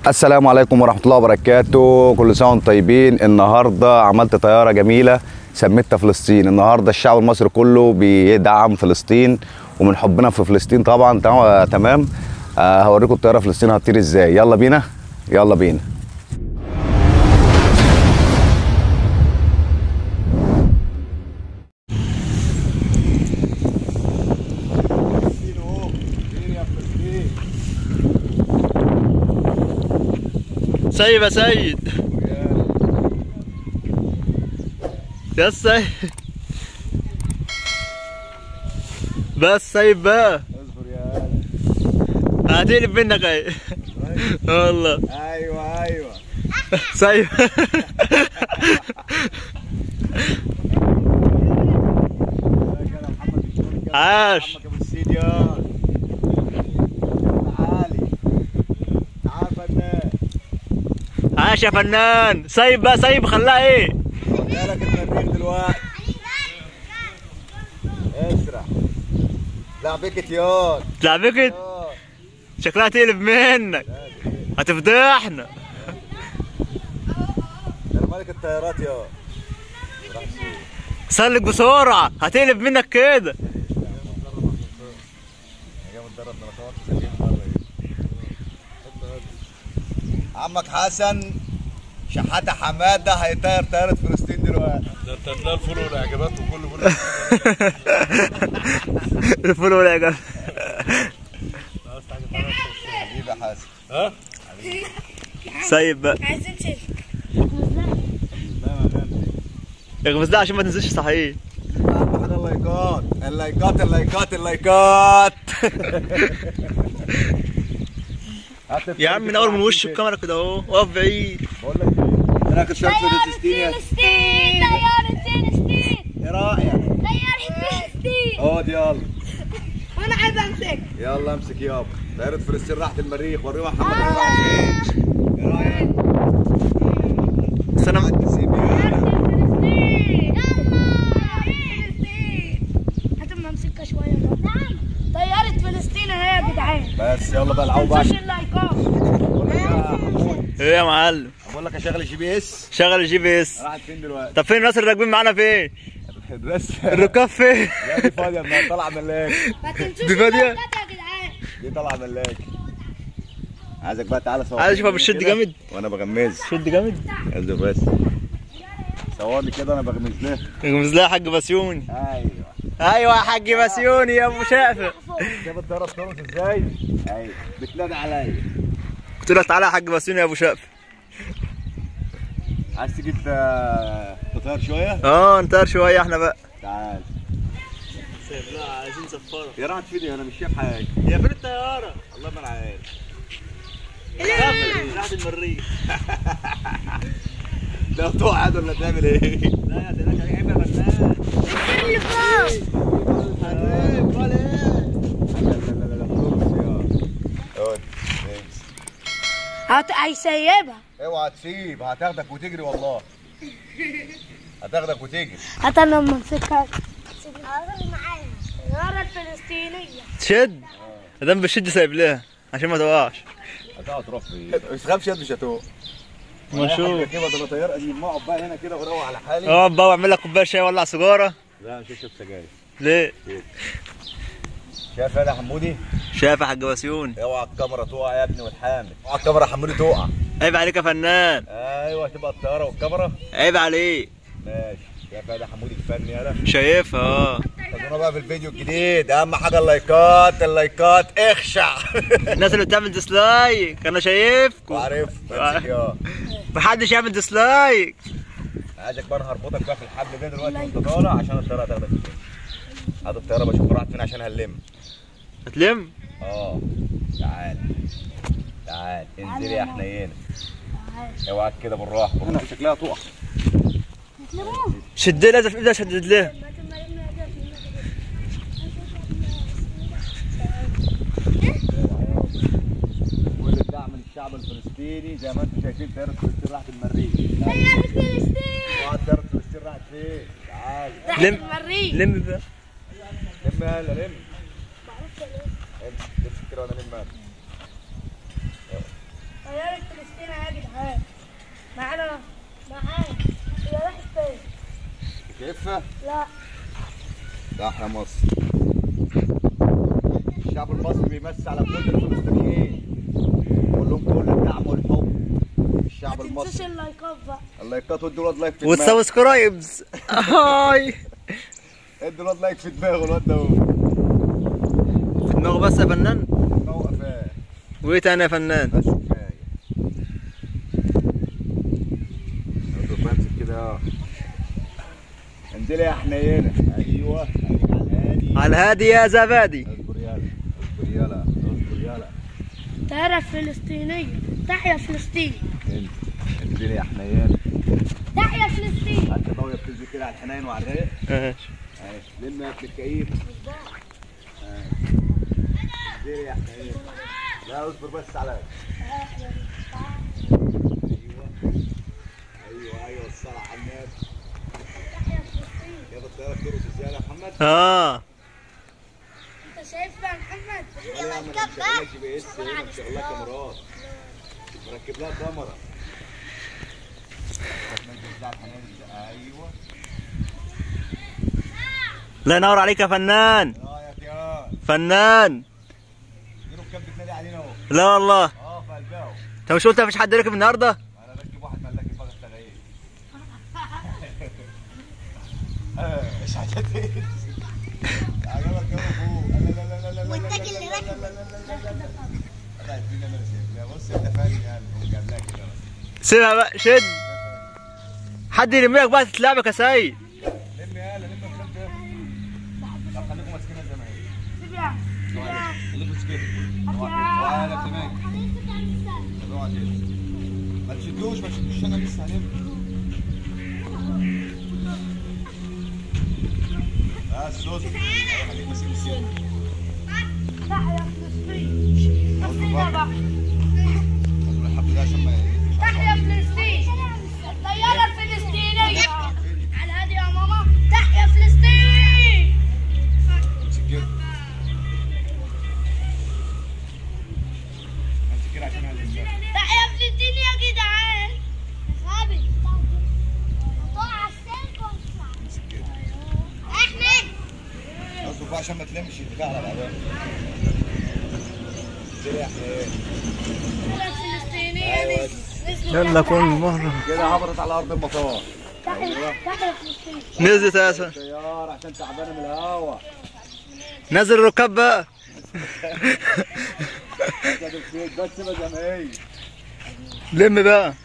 السلام عليكم ورحمة الله وبركاته كل سنة وانتم طيبين النهاردة عملت طيارة جميلة سميتها فلسطين النهاردة الشعب المصري كله بيدعم فلسطين ومن حبنا في فلسطين طبعا تمام- تمام آه، هوريكم الطيارة فلسطين هتطير ازاي يلا بينا يلا بينا سيد يا سيد يا سيد بس سيد بقى اصبر يا هتقلب منك اهي والله ايوه ايوه سيد عاش ابو السيد يا تعالي تعال فنان عاش يا فنان سيب بقى سيب خلاها ايه جالك المريخ دلوقتي اسرع لا بك ياض تلعبك شكلها تقلب منك هتفضحنا انا مالك الطيارات يا سلك بسرعة هتقلب منك كده عمك حسن شحاتة حمادة هيطير طيارة فلسطين دلوقتي ده انت هتلاقي الفول والاعجابات وكله بيقول الفول ولا يا جماعة حبيبي يا حسن ها سيب بقى عايزين سلك اغمز لها عشان ما تنزلش صحيح اهم حاجة اللايكات اللايكات اللايكات اللايكات هات يا عم من اول من وش الكاميرا كده اهو واقف بعيد بقول لك ايه انا كنت شايف فلسطين يا- فلسطين طيارة فلسطين ايه رايك طيارة فلسطين اقعد يلا وانا عايز امسك يلا امسك يابا طيارة فلسطين راحت المريخ وريهم محمد راح فين ايه رايك بس انا سيب يلا فلسطين فلسطين هتم امسكها شوية بقى طيارة فلسطين اهي يا جدعان بس يلا بقى العبوا بقى مش اللايكات بقول لك يا حمود ايه يا معلم بقول لك اشغل الجي بي اس شغل الجي بي اس راحت فين دلوقتي طب فين الناس اللي راكبين معانا فين بس الركاب فين لا دي فاضيه النهارده طالعه ملاك ما تنسوش دي فاضية؟ اللايكات يا جدعان دي طالعه ملاك عايزك بقى تعالى صور عايز اشوفها بتشد كده جامد وانا بغمز شد جامد اصبر بس صورني كده انا بغمز لها اغمز لها يا حاج بسيوني ايوه ايوه يا حاج بسيوني يا ابو شافع شايف الطياره بترقص ازاي ايوه بتنادي عليا قلت لك تعالى يا حاج بسيوني يا ابو شافع عايز تيجي ت- تطير شويه اه نطير شويه احنا بقى تعال لا عايزين سفاره يا راحت فين انا مش شايف حاجه يا فين الطياره والله ما انا عارف راحت المريخ لو تقعد ولا تعمل ايه لا يا تلاقي عيب يا فنان اللي فوق حبيب ولا ايه لا لا لا لا بترقص يا اقعد امسك. هت... هيسيبها اوعى تسيب هتاخدك وتجري والله هتاخدك وتجري هات انا لما امسكها معايا الطيارة الفلسطينية تشد ادام بشد سايب لها عشان ما تقعش هتقعد تروح فين مش تخافش يد مش هتقع ما نشوف كده ده انا طيار قديم ما اقعد بقى هنا كده واروق على حالي اقعد بقى واعمل لك كوبايه شاي ولع سيجاره لا مش هشرب سجاير ليه شايف يا حمودي شايف يا حاج بسيوني اوعى الكاميرا تقع يا ابني والحامل اوعى الكاميرا يا حمودي تقع عيب عليك يا فنان ايوه تبقى الطياره والكاميرا عيب عليك ماشي شايف يا حمودي الفني انا شايفها اه خدونا بقى في الفيديو الجديد اهم حاجه اللايكات اللايكات اخشع الناس اللي بتعمل ديسلايك انا شايفكم عارف امسك يا محدش يعمل ديسلايك عايزك بقى أنا هربطك بقى في الحبل ده دلوقتي وانت طالع عشان الطياره تاخدك هات الطياره بشوف راحت فين عشان هنلم هتلم اه تعال تعال انزلي يا حنينه اوعى كده بالراحه بالراحه شكلها تقع شد لها في ايدها شدد لها كل الدعم للشعب الفلسطيني زي ما انتم شايفين طياره فلسطين راحت المريخ طيارة فلسطين اوعى طياره فلسطين راحت فين تعال لم المريخ لم بقى لم يلا لم امسك امسك كده وانا لم طيارة عارفه لا تحيا مصر الشعب المصري بيمثل على كل الفلسطينيين بقول لهم كل الدعم والحب الشعب ما تنساش المصري اللايكات بقى اللايكات وادوا الواد لايك في دماغه والسبسكرايبز هاي ادوا الواد لايك في دماغه الواد ده في دماغه بس يا فنان دماغه قفاه وايه تاني يا فنان بس كفايه برضه بمسك كده اه انزلي يا حنينه ايوه خليك على الهادي على الهادي يا زبادي اصبر يلا اصبر يلا اصبر يلا طيارة فلسطينية تحيا فلسطين انت انزلي يا حنينه تحيا فلسطين حتى ضويه بتنزل كده على الحنين وعلى الرايق آه. اهي لم يا ابن الكئيب اهي. انزلي يا حنينه لا اصبر بس عليا ايوه ايوه ايوه الصلاة على النبي يا الطياره بترقص ازاي يا محمد اه انت شايفها يا محمد ولا يا عم انا مشغلها جي بي اس هنا مشغلها كاميرات مركب لها كاميرا ايوه الله ينور عليك يا فنان رايك يا فنان ديروا كام بتنادي علينا اهو لا والله اه في قلبها انت مش قلت مفيش حد راكب النهارده انا راكب واحد ملاكي فقط تغيير اه ايش حاجات ايه عجبك يا ابو لا لا لا لا لا والتاج اللي راكب لا الدنيا انا شايف بص انت فاهم يعني هو جاب لك كده سيبها بقى شد حد يرميك بقى تتلعبك يا سيد لم يا لم الكلام ده طب خليكم ماسكينها زي ما هي سيب يا اللي ماسكينها وعلى كمان طب اقعد كده. ما تشدوش ما تشدوش انا لسه هلم بس صوت خليك ماسك السيف تحيا فلسطين فلسطين يا بقى الحب ده عشان ما يقلش على تحيا فلسطين الطيارة الفلسطينية على هادي يا ماما تحيا فلسطين امسك كده امسك كده عشان هلم تحيا فلسطين يا جدعان غابي طلع السلك امسك كده احمد اصبر بقى عشان ما تلمش البتاع على بعضها كده يا حنين الفلسطينية أيوة. نزلت يلا كل مرة كده هبطت على ارض المطار تحيا تحيا فلسطين نزلت يا اسفل طيارة عشان تعبانة من الهوا نزل الركاب بقى بس سيبها زي ما هي لم بقى